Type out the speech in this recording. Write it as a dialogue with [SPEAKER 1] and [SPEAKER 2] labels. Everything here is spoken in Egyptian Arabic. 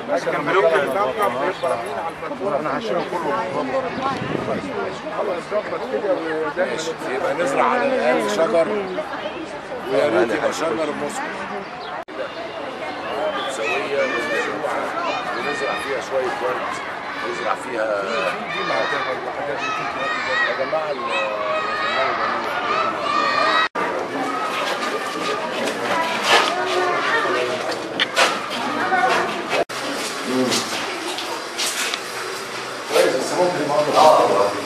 [SPEAKER 1] كان بلوك احنا هنشيله كله
[SPEAKER 2] ماشي يبقى نزرع على الاقل شجر ويا ريت يبقى شجر مسك متساويه مزروعه ونزرع فيها شويه ورد نزرع فيها
[SPEAKER 1] دي مع الحاجات دي
[SPEAKER 2] يا جماعه ال- يا جماعه
[SPEAKER 1] كويس بس ممكن برضه